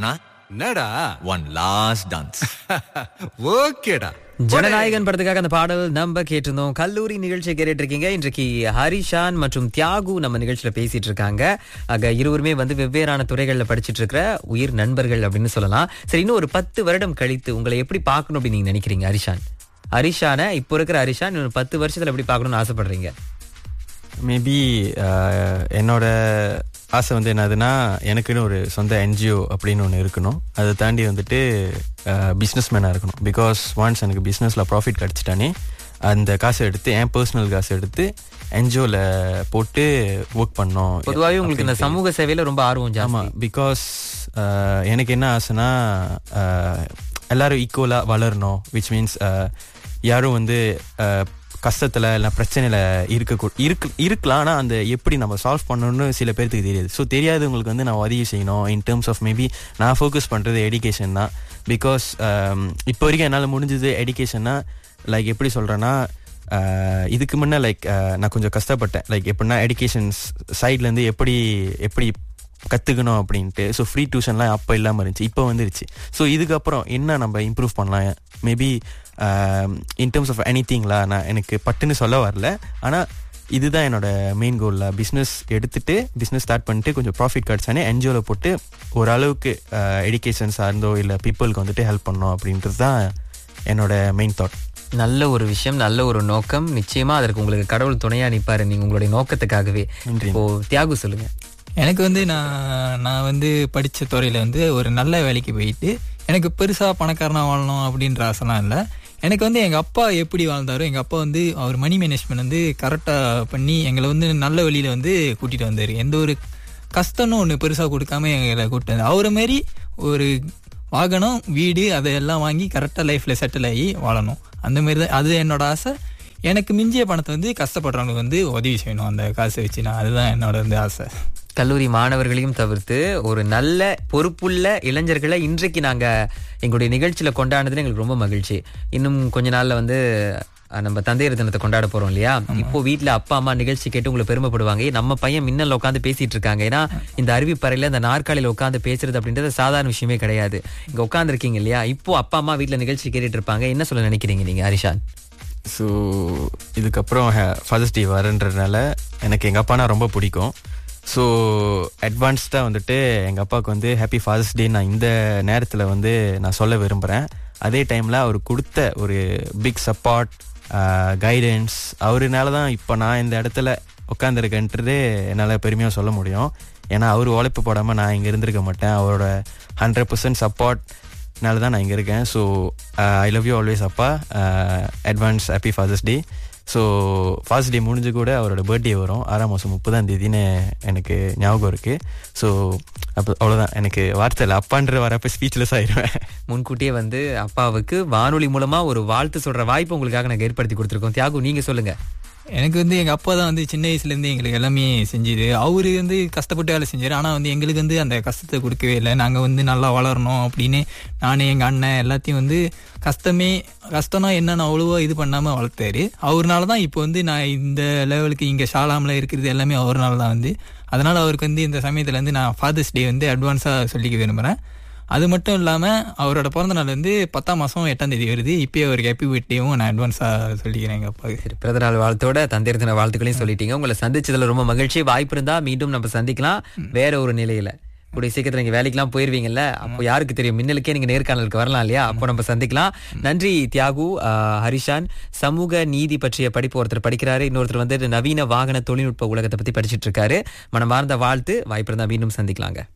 அண்ணா என்னடா one last dance ஓகேடா ஜனநாயகன் படத்துக்காக அந்த பாடல் நம்ம கேட்டிருந்தோம் கல்லூரி நிகழ்ச்சியை கேட்டுட்டு இருக்கீங்க இன்றைக்கு ஹரிஷான் மற்றும் தியாகு நம்ம நிகழ்ச்சியில பேசிட்டு இருக்காங்க ஆக இருவருமே வந்து வெவ்வேறான துறைகள்ல படிச்சிட்டு இருக்கிற உயிர் நண்பர்கள் அப்படின்னு சொல்லலாம் சரி இன்னும் ஒரு பத்து வருடம் கழித்து உங்களை எப்படி பார்க்கணும் அப்படின்னு நீங்க நினைக்கிறீங்க ஹரிஷான் ஹரிஷான இப்போ இருக்கிற ஹரிஷான் இன்னும் பத்து வருஷத்துல எப்படி பார்க்கணும்னு ஆசைப்படுறீங்க மேபி என்னோட ஆசை வந்து என்னதுன்னா எனக்குன்னு ஒரு சொந்த என்ஜிஓ அப்படின்னு ஒன்று இருக்கணும் அதை தாண்டி வந்துட்டு பிஸ்னஸ் மேனாக இருக்கணும் பிகாஸ் ஒன்ஸ் எனக்கு பிஸ்னஸில் ப்ராஃபிட் கிடச்சிட்டானே அந்த காசை எடுத்து என் பர்சனல் காசை எடுத்து என்ஜிஓவில் போட்டு ஒர்க் பண்ணோம் பொதுவாகவே உங்களுக்கு இந்த சமூக சேவையில ரொம்ப ஆர்வம் ஜாஸ்தி ஆமாம் பிகாஸ் எனக்கு என்ன ஆசைனா அஹ், எல்லாரும் ஈக்குவலாக வளரணும் விச் மீன்ஸ் யாரும் வந்து அஹ், கஷ்டத்துல இல்லை பிரச்சனையில இருக்க இருக்கு இருக்கலாம் ஆனால் அந்த எப்படி நம்ம சால்வ் பண்ணணும்னு சில பேர்த்துக்கு தெரியாது ஸோ தெரியாதவங்களுக்கு வந்து நான் உதவி செய்யணும் இன் டேர்ம்ஸ் ஆஃப் மேபி நான் ஃபோக்கஸ் பண்ணுறது எடுகேஷன் தான் பிகாஸ் இப்போ வரைக்கும் என்னால் முடிஞ்சது எடுகேஷன்னா லைக் எப்படி சொல்கிறேன்னா இதுக்கு முன்னே லைக் நான் கொஞ்சம் கஷ்டப்பட்டேன் லைக் எப்படின்னா எடுகேஷன் சைட்லேருந்து எப்படி எப்படி கற்றுக்கணும் அப்படின்ட்டு ஸோ ஃப்ரீ டியூஷன்லாம் அப்போ இல்லாமல் இருந்துச்சு இப்போ வந்துருச்சு ஸோ இதுக்கப்புறம் என்ன நம்ம இம்ப்ரூவ் பண்ணலாம் maybe in terms of any திங்லா நான் எனக்கு பட்டுன்னு சொல்ல வரல ஆனால் இதுதான் என்னோட மெயின் கோலில் பிஸ்னஸ் எடுத்துட்டு பிஸ்னஸ் ஸ்டார்ட் பண்ணிட்டு கொஞ்சம் ப்ராஃபிட் கிடச்சானே என்ஜிஓவில் போட்டு ஓரளவுக்கு எஜுகேஷன் சார்ந்தோ இல்லை பீப்புளுக்கு வந்துட்டு ஹெல்ப் பண்ணோம் அப்படின்றது தான் என்னோட மெயின் தாட் நல்ல ஒரு விஷயம் நல்ல ஒரு நோக்கம் நிச்சயமா அதற்கு உங்களுக்கு கடவுள் துணையா நிப்பாரு நீங்க உங்களுடைய நோக்கத்துக்காகவே நன்றி. இப்போ தியாகு சொல்லுங்க எனக்கு வந்து நான் நான் வந்து படித்த துறையில் வந்து ஒரு நல்ல வேலைக்கு போயிட்டு எனக்கு பெருசாக பணக்காரனாக வாழணும் அப்படின்ற ஆசைலாம் இல்லை எனக்கு வந்து எங்கள் அப்பா எப்படி வாழ்ந்தாரோ எங்கள் அப்பா வந்து அவர் மணி மேனேஜ்மெண்ட் வந்து கரெக்டாக பண்ணி எங்களை வந்து நல்ல வழியில் வந்து கூட்டிகிட்டு வந்தார் எந்த ஒரு கஷ்டம்னு ஒன்று பெருசாக கொடுக்காம எங்களை கூப்பிட்டு வந்தார் அவரை மாரி ஒரு வாகனம் வீடு அதையெல்லாம் வாங்கி கரெக்டாக லைஃப்பில் செட்டில் ஆகி வாழணும் அந்த மாதிரி தான் அது என்னோட ஆசை எனக்கு மிஞ்சிய பணத்தை வந்து கஷ்டப்படுறவங்களுக்கு வந்து உதவி செய்யணும் அந்த காசை வச்சு நான் அதுதான் என்னோட வந்து ஆசை கல்லூரி மாணவர்களையும் தவிர்த்து ஒரு நல்ல பொறுப்புள்ள இளைஞர்களை இன்றைக்கு நாங்க எங்களுடைய நிகழ்ச்சியில கொண்டாடுனதுல எங்களுக்கு ரொம்ப மகிழ்ச்சி இன்னும் கொஞ்ச நாள்ல வந்து அஹ், நம்ம தந்தையர் தினத்தை கொண்டாட போறோம் இல்லையா இப்போ வீட்ல அப்பா அம்மா நிகழ்ச்சி கேட்டு உங்களை பெருமைப்படுவாங்க "ஏய், நம்ம பையன் மின்னல் உட்காந்து பேசிட்டு இருக்காங்க ஏன்னா இந்த அறிவிப்பறையில இந்த நாற்காலியில உட்காந்து பேசுறது அப்படின்றது சாதாரண விஷயமே கிடையாது இங்க உட்கார்ந்து இருக்கீங்க இல்லையா இப்போ அப்பா அம்மா வீட்ல நிகழ்ச்சி கேட்டுட்டு இருப்பாங்க என்ன சொல்ல நினைக்கிறீங்க நீங்க ஹரிஷான் ஸோ இதுக்கப்புறம் ஃபாதர்ஸ் டே வரன்றதுனால எனக்கு எங்கள் அப்பானா ரொம்ப பிடிக்கும் ஸோ அட்வான்ஸ்டாக வந்துட்டு எங்கள் அப்பாவுக்கு வந்து ஹாப்பி ஃபாதர்ஸ் டே நான் இந்த நேரத்தில் வந்து நான் சொல்ல விரும்புகிறேன் அதே டைமில் அவர் கொடுத்த ஒரு பிக் சப்போர்ட் கைடன்ஸ் அவருனால தான் இப்போ நான் இந்த இடத்துல உட்காந்துருக்கேன்றது என்னால் பெருமையாக சொல்ல முடியும் ஏன்னா அவர் உழைப்பு போடாமல் நான் இங்கே இருந்திருக்க மாட்டேன் அவரோட ஹண்ட்ரட் பர்சன்ட் சப்போர்ட்னால தான் நான் இங்கே இருக்கேன் so I love you always அப்பா advance happy father's day so father's day முடிஞ்சு கூட அவரோட பர்த்டே வரும் ஆறாம் மாதம் முப்பதாம் தேதின்னு எனக்கு ஞாபகம் இருக்குது ஸோ அப்போ அவ்வளோதான் எனக்கு வார்த்தை இல்லை அப்பான்ற வரப்போ ஸ்பீச்லெஸ் ஆயிடுவேன் முன்கூட்டியே வந்து அப்பாவுக்கு வானொலி மூலமா ஒரு வாழ்த்து சொல்ற வாய்ப்பு உங்களுக்காக நாங்க ஏற்படுத்தி கொடுத்துருக்கோம் தியாகு நீங்க சொல்லுங்க எனக்கு வந்து எங்கள் அப்பா தான் வந்து சின்ன வயசுலேருந்து எங்களுக்கு எல்லாமே செஞ்சுது அவரு வந்து கஷ்டப்பட்டு வேலை செஞ்சார் ஆனால் வந்து எங்களுக்கு வந்து அந்த கஷ்டத்தை கொடுக்கவே இல்லை நாங்கள் வந்து நல்லா வளரணும் அப்படின்னு நானே எங்கள் அண்ணன் எல்லாத்தையும் வந்து கஷ்டமே கஷ்டம்னா என்னன்னு அவ்வளோவா இது பண்ணாமல் வளர்த்தாரு அவர்னால தான் இப்போ வந்து நான் இந்த லெவலுக்கு இங்கே ஷாலாமில் இருக்கிறது எல்லாமே அவர்னால தான் வந்து அதனால் அவருக்கு வந்து இந்த சமயத்தில் வந்து நான் ஃபாதர்ஸ் டே வந்து அட்வான்ஸாக சொல்லிக்க விரும்புகிறேன் அது மட்டும் இல்லாமல் அவரோட பிறந்த நாள் வந்து பத்தாம் மாதம் எட்டாம் தேதி வருது இப்போயே அவருக்கு ஹாப்பி பர்த்டேவும் நான் அட்வான்ஸாக சொல்லிக்கிறேன் எங்கள் அப்பாவுக்கு சரி பிறந்த நாள் வாழ்த்தோட தந்தையர் தின வாழ்த்துக்களையும் சொல்லிட்டீங்க உங்களை சந்திச்சதுல ரொம்ப மகிழ்ச்சி வாய்ப்பு இருந்தா மீண்டும் நம்ம சந்திக்கலாம் வேற ஒரு நிலையில கூடிய சீக்கிரத்துல நீங்க வேலைக்கெல்லாம் போயிருவீங்கல்ல அப்போ யாருக்கு தெரியும் மின்னலுக்கே நீங்க நேர்காணலுக்கு வரலாம் இல்லையா அப்போ நம்ம சந்திக்கலாம் நன்றி தியாகு ஆஹ், ஹரிஷான் சமூக நீதி பற்றிய படிப்பு ஒருத்தர் படிக்கிறாரு இன்னொருத்தர் வந்து நவீன வாகன தொழில்நுட்ப உலகத்தை பத்தி படிச்சிட்டு இருக்காரு மனமார்ந்த வாழ்த்து வாய்ப்பு இருந்தா மீண்டும் சந்திக்கலாங்க